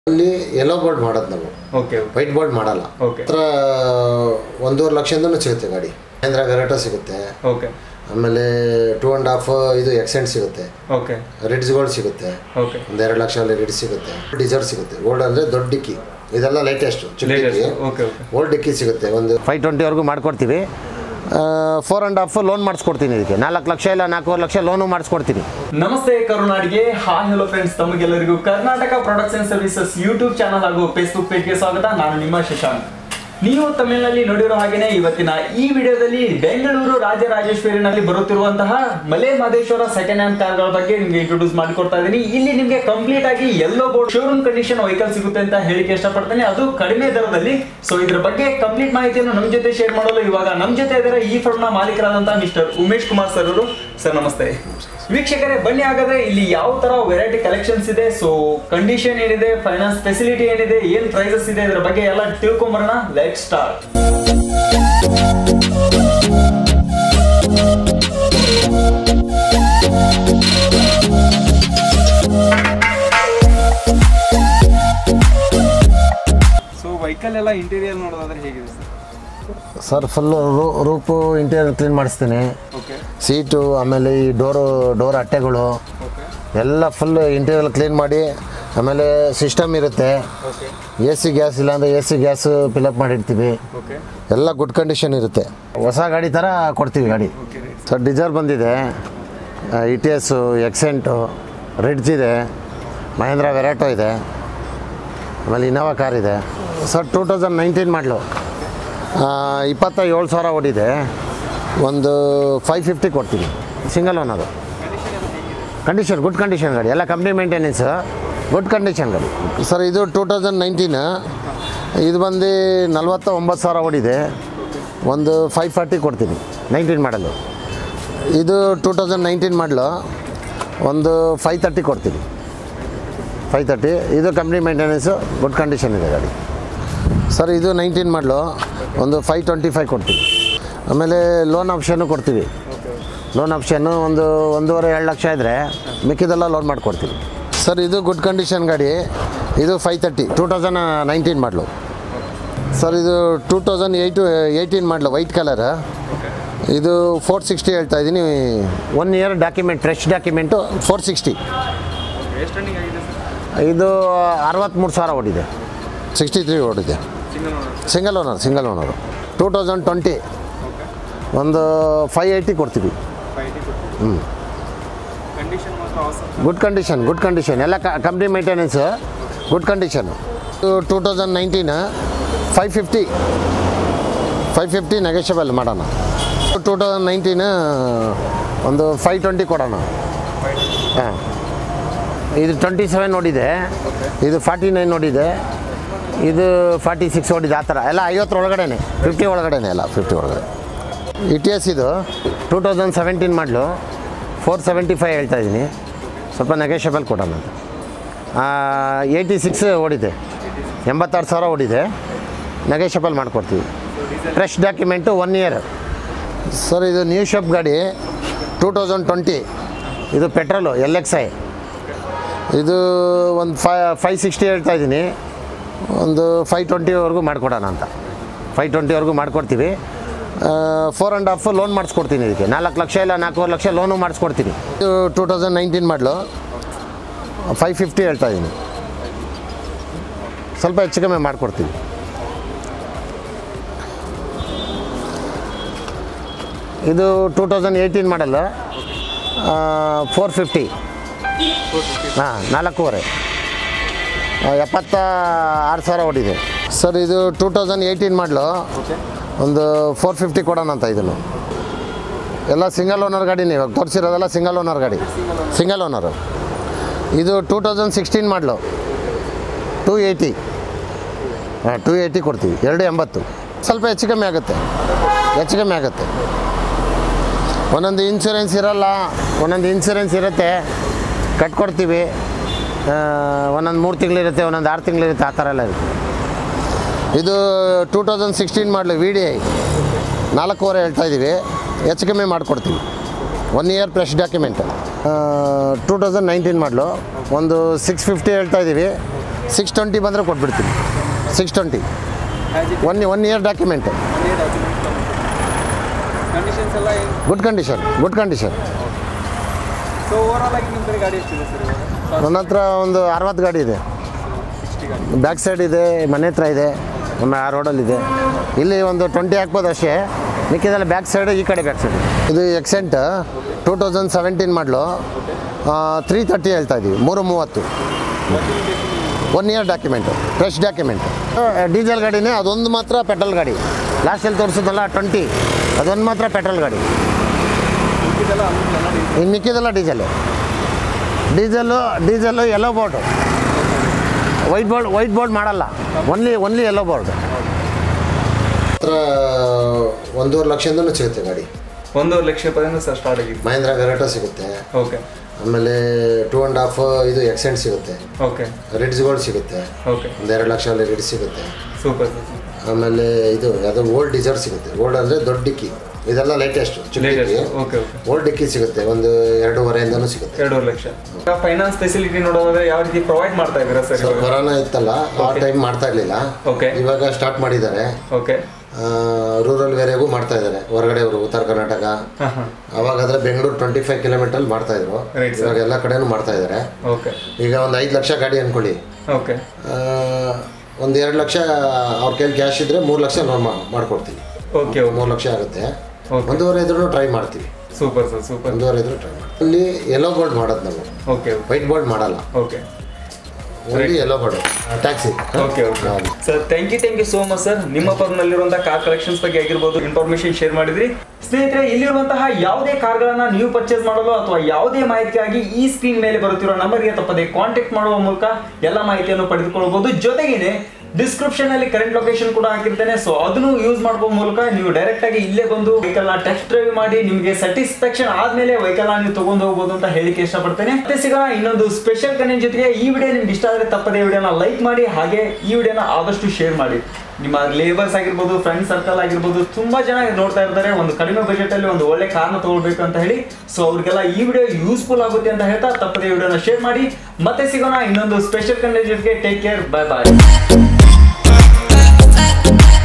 ಅಲ್ಲಿ yellow board ಮಾಡೋದು ನಾವು ಓಕೆ ವೈಟ್ ಬೋರ್ಡ್ ಮಾಡಲ್ಲ ಓಕೆ ಹತ್ರ ಒಂದೂವರೆ ಲಕ್ಷದಿಂದನೂ ಸಿಗುತ್ತೆ ಗಾಡಿ ಮಹೇಂದ್ರ ಗರಾಟ ಸಿಗುತ್ತೆ ಓಕೆ ಆಮೇಲೆ ಟೂ ಆ್ಯಂಡ್ ಹಾಫ್ ಇದು ಎಕ್ಸೆಂಟ್ ಸಿಗುತ್ತೆ ಓಕೆ ರಿಡ್ಸ್ ಗೋಲ್ಡ್ ಸಿಗುತ್ತೆ ಓಕೆ ಒಂದು ಎರಡು ಲಕ್ಷ ಅಲ್ಲಿ ರಿಡ್ಸ್ ಸಿಗುತ್ತೆ ಡಿಸರ್ ಸಿಗುತ್ತೆ ಗೋಲ್ಡ್ ಅಂದರೆ ದೊಡ್ಡ ಡಿಕ್ಕಿ ಇದೆಲ್ಲ ಲೇಟೆಸ್ಟ್ ಚಿಕ್ಕ ಡಿಕ್ಕಿ ಓಕೆ ಓಕೆ ಓಲ್ಡ್ ಡಿಕ್ಕಿ ಸಿಗುತ್ತೆ ಒಂದು ಫೈವ್ ಟ್ವೆಂಟಿವರೆಗೂ ಮಾಡ್ಕೊಡ್ತೀವಿ ಫೋರ್ ಆ್ಯಂಡ್ ಹಾಫ್ ಲೋನ್ ಮಾಡಿಸ್ಕೊಡ್ತೀನಿ ಇದಕ್ಕೆ ನಾಲ್ಕು ಲಕ್ಷ ಇಲ್ಲ ನಾಲ್ಕೂವರೆ ಲಕ್ಷ ಲೋನು ಮಾಡಿಸ್ಕೊಡ್ತೀನಿ ನಮಸ್ತೆ ಕರುನಾಡಿಗೆ ಹಾಯ್ ಹಲೋ ಫ್ರೆಂಡ್ಸ್ ತಮಗೆಲ್ಲರಿಗೂ Karnataka products and services YouTube channel ಹಾಗೂ ಫೇಸ್ಬುಕ್ ಪೇಜ್ಗೆ ಸ್ವಾಗತ ನಾನು ನಿಮ್ಮ ಶಶಾಂಕ್ ನೀವು ತಮಿಳಿನಲ್ಲಿ ನೋಡಿರೋ ಹಾಗೇನೆ ಇವತ್ತಿನ ಈ ವಿಡಿಯೋದಲ್ಲಿ ಬೆಂಗಳೂರು ರಾಜರಾಜೇಶ್ವರಿನಲ್ಲಿ ಬರುತ್ತಿರುವಂತಹ ಮಲೆ ಮಹದೇಶ್ವರ ಸೆಕೆಂಡ್ ಹ್ಯಾಂಡ್ ಕಾರ್ಗಳ ಬಗ್ಗೆ ನಿಮ್ಗೆ ಇಂಟ್ರೊಡ್ಯೂಸ್ ಮಾಡಿಕೊಡ್ತಾ ಇದ್ದೀನಿ ಇಲ್ಲಿ ನಿಮ್ಗೆ ಕಂಪ್ಲೀಟ್ ಆಗಿ yellow board showroom condition vehicle ಸಿಗುತ್ತೆ ಅಂತ ಹೇಳಿಕೆ ಇಷ್ಟಪಡ್ತೇನೆ ಅದು ಕಡಿಮೆ ದರದಲ್ಲಿ ಸೊ ಇದ್ರ ಬಗ್ಗೆ ಕಂಪ್ಲೀಟ್ ಮಾಹಿತಿಯನ್ನು ನಮ್ಮ ಜೊತೆ ಶೇರ್ ಮಾಡಲು ಇವಾಗ ನಮ್ಮ ಜೊತೆ ಇದ್ದಾರೆ ಈ ಫರ್ಮ್ ನ ಮಾಲೀಕರಾದಂತಹ ಮಿಸ್ಟರ್ ಉಮೇಶ್ ಕುಮಾರ್ ಸರ್ ಅವರು ಸರ್ ನಮಸ್ತೆ ವೀಕ್ಷಕರೇ ಬನ್ನಿ ಹಾಗಾದ್ರೆ ಇಲ್ಲಿ ಯಾವ ತರ ವೆರೈಟಿ ಕಲೆಕ್ಷನ್ಸ್ ಇದೆ ಸೊ ಕಂಡೀಷನ್ ಏನಿದೆ ಫೈನಾನ್ಸ್ ಫೆಸಿಲಿಟಿ ಏನಿದೆ ಏನ್ ಪ್ರೈಸಸ್ ಇದೆ ಇದ್ರ ಬಗ್ಗೆ ಎಲ್ಲ ತಿಳ್ಕೊಂಬರೋಣ ಲೆಟ್ ಸ್ಟಾರ್ಟ್ ಸೊ ವೆಹಿಕಲ್ ಎಲ್ಲ ಇಂಟೀರಿಯರ್ ನೋಡೋದಾದ್ರೆ ಹೇಗಿದೆ ಸರ್ ಸರ್ ಫುಲ್ಲು ರೂಪು ಇಂಟೀರಿಯರ್ ಕ್ಲೀನ್ ಮಾಡಿಸ್ತೀನಿ ಓಕೆ ಸೀಟು ಆಮೇಲೆ ಈ ಡೋರು ಡೋರ್ ಅಟ್ಟೆಗಳು ಓಕೆ ಎಲ್ಲ ಫುಲ್ ಇಂಟೀರಿಯರ್ ಕ್ಲೀನ್ ಮಾಡಿ ಆಮೇಲೆ ಸಿಸ್ಟಮ್ ಇರುತ್ತೆ ಓಕೆ ಎ ಸಿ ಗ್ಯಾಸ್ ಇಲ್ಲಾಂದರೆ ಎ ಸಿ ಗ್ಯಾಸ್ ಫಿಲಪ್ ಮಾಡಿರ್ತೀವಿ ಓಕೆ ಎಲ್ಲ ಗುಡ್ ಕಂಡೀಷನ್ ಇರುತ್ತೆ ಹೊಸ ಗಾಡಿ ಥರ ಕೊಡ್ತೀವಿ ಗಾಡಿ ಓಕೆ ರೈಟ್ ಸರ್ ಡಿಸರ್ ಬಂದಿದೆ E T S Xcent Ritz ಇದೆ ಮಹೇಂದ್ರ ವೆರಾಟೋ ಇದೆ ಆಮೇಲೆ ಇನೋವಾ ಕಾರ್ ಇದೆ sir two thousand nineteen model ಇಪ್ಪತ್ತ ಏಳು ಸಾವಿರ ಓಡಿದೆ ಒಂದು ಫೈವ್ ಫಿಫ್ಟಿ ಕೊಡ್ತೀನಿ single owner condition good condition ಗಾಡಿ ಎಲ್ಲ ಕಂಪ್ನಿ ಮೇಂಟೆನೆನ್ಸ್ ಗುಡ್ ಕಂಡೀಷನ್ ಗಾಡಿ ಸರ್ ಇದು ಟೂ ತೌಸಂಡ್ ನೈನ್ಟೀನ್ ಇದು ಬಂದು ನಲ್ವತ್ತ ಒಂಬತ್ತು ಸಾವಿರ ಓಡಿದೆ ಒಂದು ಫೈವ್ ಫಾರ್ಟಿ ಕೊಡ್ತೀನಿ ನೈನ್ಟೀನ್ ಮಾಡಲು ಇದು ಟೂ ತೌಸಂಡ್ ನೈನ್ಟೀನ್ ಮಾಡಲು ಒಂದು ಫೈವ್ ತರ್ಟಿ ಕೊಡ್ತೀನಿ ಫೈವ್ ತರ್ಟಿ ಇದು ಕಂಪ್ನಿ ಮೇಂಟೆನೆನ್ಸು ಗುಡ್ ಕಂಡೀಷನ್ ಇದೆ ಗಾಡಿ ಸರ್ ಇದು ನೈನ್ಟೀನ್ ಮಾಡಲು ಒಂದು ಫೈವ್ ಟ್ವೆಂಟಿ ಫೈವ್ ಕೊಡ್ತೀವಿ ಆಮೇಲೆ ಲೋನ್ ಆಪ್ಷನ್ನು ಕೊಡ್ತೀವಿ ಲೋನ್ ಆಪ್ಷನ್ನು ಒಂದು ಒಂದೂವರೆ ಎರಡು ಲಕ್ಷ ಇದ್ದರೆ ಮಿಕ್ಕಿದೆಲ್ಲ ಲೋನ್ ಮಾಡಿಕೊಡ್ತೀವಿ ಸರ್ ಇದು ಗುಡ್ ಕಂಡೀಷನ್ ಗಾಡಿ ಇದು five thirty two thousand nineteen model sir ಇದು two thousand eight eighteen model white colour ಇದು ಫೋರ್ ಸಿಕ್ಸ್ಟಿ ಹೇಳ್ತಾ ಇದ್ದೀನಿ one year document fresh document four sixty ಎಷ್ಟು ರನ್ನಿಂಗ್ ಆಗಿದೆ ಸರ್ ಇದು ಅರವತ್ತ್ಮೂರು ಸಾವಿರ ಓಡಿದೆ ಸಿಕ್ಸ್ಟಿ ತ್ರೀ ಓಡಿದೆ single owner single owner single owner two thousand twenty okay ಒಂದು ಫೈವ್ ಏಯ್ಟಿ ಕೊಡ್ತೀವಿ ಫೈವ್ ಏಯ್ಟಿ ಕೊಡ್ತೀವಿ ಹ್ಞೂ ಕಂಡೀಷನ್ ಮಾತ್ರ ಅವಸರ ಗುಡ್ ಕಂಡೀಷನ್ ಗುಡ್ ಕಂಡೀಷನ್ ಎಲ್ಲ company maintenance good condition two thousand nineteen five fifty five fifty negotiable ಮಾಡೋಣ two thousand nineteen ಒಂದು five twenty ಕೊಡೋಣ ಹಾಂ ಇದು ಟ್ವೆಂಟಿ ಸೆವೆನ್ ನೋಡಿದೆ ಇದು ಫಾರ್ಟಿ ನೈನ್ ನೋಡಿದೆ ಇದು ಫಾರ್ಟಿ ಸಿಕ್ಸ್ ಓಡಿದೆ ಆ ಥರ ಎಲ್ಲ ಐವತ್ತರ ಒಳಗಡೆನೆ ಫಿಫ್ಟಿ ಒಳಗಡೆನೆ ಎಲ್ಲ ಫಿಫ್ಟಿ ಒಳಗಡೆ ಇ ಟಿ ಎಸ್ ಇದು two thousand seventeen model four seventy five ಹೇಳ್ತಾ ಇದ್ದೀನಿ ಸ್ವಲ್ಪ ನೆಗೋಷಿಯಬಲ್ ಕೊಡೋಣ ಅಂತ ಏಯ್ಟಿ ಸಿಕ್ಸ್ ಓಡಿದೆ ಎಂಬತ್ತಾರು ಸಾವಿರ ಓಡಿದೆ ನೆಗೋಷಿಯಬಲ್ ಮಾಡಿಕೊಡ್ತೀವಿ fresh document one year sir ಇದು ನ್ಯೂ ಶಾಪ್ ಗಾಡಿ ಟೂ ತೌಸಂಡ್ ಟ್ವೆಂಟಿ ಇದು ಪೆಟ್ರೋಲು ಎಲ್ ಎಕ್ಸ್ ಐ ಇದು ಒಂದು ಫೈ ಫೈವ್ ಸಿಕ್ಸ್ಟಿ ಹೇಳ್ತಾ ಇದ್ದೀನಿ ಒಂದು ಫೈವ್ ಟ್ವೆಂಟಿವರೆಗೂ ಮಾಡಿಕೊಡೋಣ ಅಂತ ಫೈವ್ ಟ್ವೆಂಟಿವರೆಗೂ ಮಾಡಿಕೊಡ್ತೀವಿ ಫೋರ್ ಆ್ಯಂಡ್ ಹಾಫ್ ಲೋನ್ ಮಾಡಿಸ್ಕೊಡ್ತೀನಿ ಇದಕ್ಕೆ ನಾಲ್ಕು ಲಕ್ಷ ಇಲ್ಲ ನಾಲ್ಕೂವರೆ ಲಕ್ಷ ಲೋನು ಮಾಡಿಸ್ಕೊಡ್ತೀನಿ ಇದು two thousand nineteen model five fifty ಹೇಳ್ತಾ ಇದ್ದೀನಿ ಸ್ವಲ್ಪ ಹೆಚ್ಚು ಕಮ್ಮಿ ಮಾಡಿಕೊಡ್ತೀವಿ ಇದು two thousand eighteen model four fifty ಹಾಂ ನಾಲ್ಕೂವರೆ ಆ, ಎಪ್ಪತ್ತ ಆರು ಸಾವಿರ ಓಡಿದೆ ಸರ್ ಇದು ಟೂ ತೌಸಂಡ್ ಏಯ್ಟೀನ್ ಮಾಡಲು ಒಂದು ಫೋರ್ ಫಿಫ್ಟಿ ಕೊಡೋಣ ಅಂತ ಇದನ್ನು ಎಲ್ಲ ಸಿಂಗಲ್ ಓನರ್ ಗಾಡಿನೇ ಇವಾಗ ತೋರಿಸಿರೋದೆಲ್ಲ ಸಿಂಗಲ್ ಓನರ್ ಗಾಡಿ ಸಿಂಗಲ್ ಓನರು ಇದು two thousand sixteen model two eighty ಹಾಂ ಟೂ ಏಯ್ಟಿ ಕೊಡ್ತೀವಿ ಎರಡು ಎಂಬತ್ತು ಸ್ವಲ್ಪ ಹೆಚ್ಚು ಕಮ್ಮಿ ಆಗುತ್ತೆ ಹೆಚ್ಚು ಕಮ್ಮಿ ಆಗುತ್ತೆ ಒಂದೊಂದು ಇನ್ಶೂರೆನ್ಸ್ ಇರಲ್ಲ ಒಂದೊಂದು ಇನ್ಶೂರೆನ್ಸ್ ಇರುತ್ತೆ ಕಟ್ಕೊಡ್ತೀವಿ ಒಂದೊಂದು ಮೂರು ತಿಂಗಳಿರುತ್ತೆ ಒಂದೊಂದು ಆರು ತಿಂಗಳಿರುತ್ತೆ ಆ ಥರ ಎಲ್ಲ ಇರುತ್ತೆ ಇದು two thousand sixteen model V D I ನಾಲ್ಕೂವರೆ ಹೇಳ್ತಾ ಇದ್ದೀವಿ ಹೆಚ್ಚು ಕಮ್ಮಿ ಮಾಡಿಕೊಡ್ತೀವಿ one year fresh document two thousand nineteen model ಒಂದು ಸಿಕ್ಸ್ ಫಿಫ್ಟಿ ಹೇಳ್ತಾ ಇದ್ದೀವಿ ಸಿಕ್ಸ್ ಟ್ವೆಂಟಿ ಬಂದರೆ ಕೊಟ್ಬಿಡ್ತೀನಿ six twenty magic one one year document ಒಳ್ಳೆಯ ಡಾಕ್ಯುಮೆಂಟ್ ಕಂಡೀಷನ್ಸ್ ಎಲ್ಲ ಏನು good condition good condition so overall ಆಗಿ ನಿಮ್ಮ ಕಡೆ ಗಾಡಿ ಎಷ್ಟಿದೆ ಸರ್ ಇವಾಗ ನನ್ನ ಹತ್ರ ಒಂದು ಅರವತ್ತು ಗಾಡಿ ಇದೆ ಸಿಕ್ಸ್ಟಿ ಗಾಡಿ ಬ್ಯಾಕ್ ಸೈಡ್ ಇದೆ ಮನೆ ಹತ್ರ ಇದೆ ನಮ್ಮ ಆ ರೋಡಲ್ಲಿದೆ ಇಲ್ಲಿ ಒಂದು ಟ್ವೆಂಟಿ ಹಾಕ್ಬೋದು ಅಷ್ಟೇ ಮಿಕ್ಕಿದೆಲ್ಲ ಬ್ಯಾಕ್ ಸೈಡ್ ಈ ಕಡೆ ಬ್ಯಾಕ್ ಸೈಡ್ ಇದು Xcent two thousand seventeen model three thirty ಹೇಳ್ತಾ ಇದ್ದೀವಿ ಮೂರು ಮೂವತ್ತು one year document fresh document diesel ಗಾಡಿನೇ ಅದೊಂದು ಮಾತ್ರ ಪೆಟ್ರೋಲ್ ಗಾಡಿ ಲಾಸ್ಟಲ್ಲಿ ತೋರಿಸೋದಲ್ಲ ಟ್ವೆಂಟಿ ಅದೊಂದು ಮಾತ್ರ ಪೆಟ್ರೋಲ್ ಗಾಡಿ ಇದೆಲ್ಲ ಅಮೌಂಟ್ ಎಲ್ಲ ಡೀಸೆಲ್ ಇನ್ನು ಮಿಕ್ಕಿದೆಲ್ಲ diesel diesel diesel yellow board white board white board ಮಾಡಲ್ಲ ಒನ್ಲಿ ಒನ್ಲಿ ಎಲ್ಲೋ ಬೋರ್ಡ್ ಹತ್ರ ಒಂದೂವರೆ ಲಕ್ಷದಿಂದನೂ ಸಿಗುತ್ತೆ ಗಾಡಿ ಒಂದೂವರೆ ಲಕ್ಷ ರೂಪಾಯಿಂದ ಸರ್ ಸ್ಟಾರ್ಟ್ ಆಗಿದೆ ಮಹೇಂದ್ರ ವೆರಟೋ ಸಿಗುತ್ತೆ ಓಕೆ ಆಮೇಲೆ ಟೂ ಆ್ಯಂಡ್ ಹಾಫ್ ಇದು ಎಕ್ಸೆಂಟ್ ಸಿಗುತ್ತೆ ಓಕೆ ರಿಡ್ಸ್ ಗೋಲ್ಡ್ ಸಿಗುತ್ತೆ ಓಕೆ ಒಂದು ಎರಡು ಲಕ್ಷ ಅಲ್ಲಿ ರಿಡ್ಸ್ ಸಿಗುತ್ತೆ ಸೂಪರ್ ಆಮೇಲೆ ಇದು ಅದು ಓಲ್ಡ್ ಡಿಸರ್ ಸಿಗುತ್ತೆ ಓಲ್ಡ್ ಅಂದರೆ ದೊಡ್ಡ ಡಿಕ್ಕಿ ಇದೆಲ್ಲ ಲೇಟೆಸ್ಟ್ ಚಿಕ್ಕ ಡಿಕ್ಕಿ ಓಕೆ ಓಕೆ ಓಲ್ಡ್ ಡಿಕ್ಕಿ ಸಿಗುತ್ತೆ ಒಂದು ಎರಡೂವರೆಯಿಂದನೂ ಸಿಗುತ್ತೆ ಎರಡೂವರೆ ಲಕ್ಷ ಫೈನಾನ್ಸ್ ಫೆಸಿಲಿಟಿ ನೋಡೋದಾದ್ರೆ ಯಾವ ರೀತಿ ಪ್ರೊವೈಡ್ ಮಾಡ್ತಾ ಇದ್ದೀರಾ ಸರ್ ಸೊ ಇವಾಗ ಕೊರೋನಾ ಇತ್ತಲ್ಲ ಆ ಟೈಮ್ ಮಾಡ್ತಾ ಇರಲಿಲ್ಲ ಓಕೆ ಇವಾಗ ಸ್ಟಾರ್ಟ್ ಮಾಡಿದ್ದಾರೆ ಓಕೆ ರೂರಲ್ ವೇರಿಯಾಗೂ ಮಾಡ್ತಾ ಇದ್ದಾರೆ ಹೊರಗಡೆ ಅವರು ಉತ್ತರ ಕರ್ನಾಟಕ ಹಾಂ ಹಾಂ ಅವಾಗಾದ್ರೆ ಬೆಂಗಳೂರು ಟ್ವೆಂಟಿ ಫೈವ್ ಕಿಲೋಮೀಟರ್ ಮಾಡ್ತಾ ಇದ್ರು Right, sir. ಇವಾಗ ಎಲ್ಲ ಕಡೆನೂ ಮಾಡ್ತಾ ಇದ್ದಾರೆ ಓಕೆ ಈಗ ಒಂದು ಐದು ಲಕ್ಷ ಗಾಡಿ ಅನ್ಕೊಳ್ಳಿ ಓಕೆ ಒಂದು ಎರಡು ಲಕ್ಷ ಅವ್ರ ಕೈಲಿ ಕ್ಯಾಶ್ ಇದ್ರೆ ಮೂರು ಲಕ್ಷ ಲೋನ್ ಮಾಡ್ಕೊಡ್ತೀವಿ ಓಕೆ ಓಕೆ ಮೂರು ಲಕ್ಷ ಆಗುತ್ತೆ Okay. ಒಂದೂವರೆ ಇದ್ರೂ ಟ್ರೈ ಮಾಡ್ತೀವಿ ಸೂಪರ್ ಸರ್ ಸೂಪರ್ ಒಂದೂವರೆ ಇದ್ರೂ ಟ್ರೈ ಮಾಡ್ತೀವಿ ಅಲ್ಲಿ ಎಲ್ಲೋ ಬೋರ್ಡ್ ಮಾಡೋದು ನಾವು ಓಕೆ ವೈಟ್ ಬೋರ್ಡ್ ಮಾಡಲ್ಲ okay only yellow board taxi okay okay sir thank you thank you so much sir ನಿಮ್ಮ ಪರ್ನಲ್ಲಿರುವಂತಹ ಕಾರ್ ಕಲೆಕ್ಷನ್ಸ್ ಬಗ್ಗೆ ಆಗಿರ್ಬೋದು ಇನ್ಫಾರ್ಮೇಶನ್ ಶೇರ್ ಮಾಡಿದ್ರಿ ಸ್ನೇಹಿತರೆ ಇಲ್ಲಿರುವಂತಹ ಯಾವುದೇ ಕಾರ್ಗಳನ್ನ ನೀವು ಪರ್ಚೇಸ್ ಮಾಡಲು ಅಥವಾ ಯಾವುದೇ ಮಾಹಿತಿಗಾಗಿ ಈ ಸ್ಕ್ರೀನ್ ಮೇಲೆ ಬರುತ್ತಿರೋ ನಂಬರ್ಗೆ ತಪ್ಪದೆ ಕಾಂಟ್ಯಾಕ್ಟ್ ಮಾಡುವ ಮೂಲಕ ಎಲ್ಲ ಮಾಹಿತಿಯನ್ನು ಪಡೆದುಕೊಳ್ಳಬಹುದು ಜೊತೆಗೇನೆ ಡಿಸ್ಕ್ರಿಪ್ಷನ್ ಅಲ್ಲಿ ಕರೆಂಟ್ ಲೊಕೇಶನ್ ಕೂಡ ಹಾಕಿರ್ತೇನೆ ಸೊ ಅದನ್ನು ಯೂಸ್ ಮಾಡುವ ಮೂಲಕ ನೀವು ಡೈರೆಕ್ಟ್ ಆಗಿ ಇಲ್ಲೇ ಬಂದು ವೆಹಿಕಲ್ ನ ಟೆಸ್ಟ್ ಡ್ರೈವ್ ಮಾಡಿ ನಿಮಗೆ ಸ್ಯಾಟಿಸ್ಫ್ಯಾಕ್ಷನ್ ಆದ್ಮೇಲೆ ವೆಹಿಕಲ್ ನ ನೀವು ತಗೊಂಡು ಹೋಗ್ಬೋದು ಅಂತ ಹೇಳಿಕ್ಕೆ ಇಷ್ಟಪಡ್ತೇನೆ ಮತ್ತೆ ಸಿಗೋಣ ಇನ್ನೊಂದು ಸ್ಪೆಷಲ್ ಕನೆಂಟ್ ಜೊತೆಗೆ ಈ ವಿಡಿಯೋ ನಿಮ್ಗೆ ಇಷ್ಟ ಆದರೆ ತಪ್ಪದೆ ವಿಡಿಯೋನ ಲೈಕ್ ಮಾಡಿ ಹಾಗೆ ಈ ವಿಡಿಯೋನ ಆದಷ್ಟು ಶೇರ್ ಮಾಡಿ ನಿಮ್ಮ ಲೇಬರ್ಸ್ ಆಗಿರ್ಬೋದು ಫ್ರೆಂಡ್ ಸರ್ಕಲ್ ಆಗಿರ್ಬೋದು ತುಂಬಾ ಜನ ನೋಡ್ತಾ ಇರ್ತಾರೆ ಒಂದು ಕಡಿಮೆ ಬಜೆಟ್ ಅಲ್ಲಿ ಒಂದು ಒಳ್ಳೆ ಕಾರ್ನ ತಗೊಳ್ಬೇಕು ಅಂತ ಹೇಳಿ ಸೊ ಅವ್ರಿಗೆಲ್ಲ ಈ ವಿಡಿಯೋ ಯೂಸ್ಫುಲ್ ಆಗುತ್ತೆ ಅಂತ ಹೇಳ್ತಾ ತಪ್ಪದೆ ವಿಡಿಯೋನ ಶೇರ್ ಮಾಡಿ ಮತ್ತೆ ಸಿಗೋಣ ಇನ್ನೊಂದು ಸ್ಪೆಷಲ್ ಕಂಟೆಂಟ್ ಜೊತೆಗೆ ಟೇಕ್ ಕೇರ್ ಬೈ ಬಾಯ್